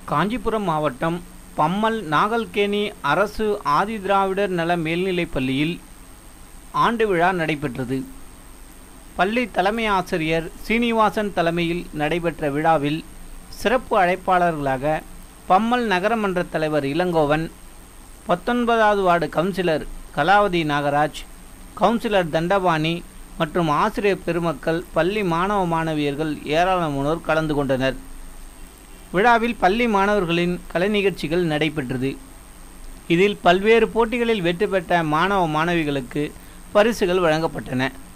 காஞ்சிபுரம் மாவட்டம் பம்மல் நாகல்கேணி அரசு ஆதிதிராவிடர் நல மேல்நிலைப் பள்ளியில் ஆண்டு விழா நடைபெற்றது பள்ளி தலைமை ஆசிரியர் சீனிவாசன் தலைமையில் நடைபெற்ற விழாவில் சிறப்பு அழைப்பாளர்களாக பம்மல் நகரமன்ற தலைவர் இளங்கோவன் பத்தொன்பதாவது ward councillor Kalavathi Nagaraj councillor Thandapani மற்றும் ஆசிரியர் பெருமக்கள் பள்ளி மாணவ மாணவியர்கள் ஏராளமானோர் கலந்து கொண்டனர் விழாவில் பள்ளி மாணவர்களின் கலை நிகழ்ச்சிகள் நடைபெற்றது இதில் பல்வேறு போட்டிகளில் வெற்றி பெற்ற மாணவ மாணவிகளுக்கு பரிசுகள் வழங்கப்பட்டன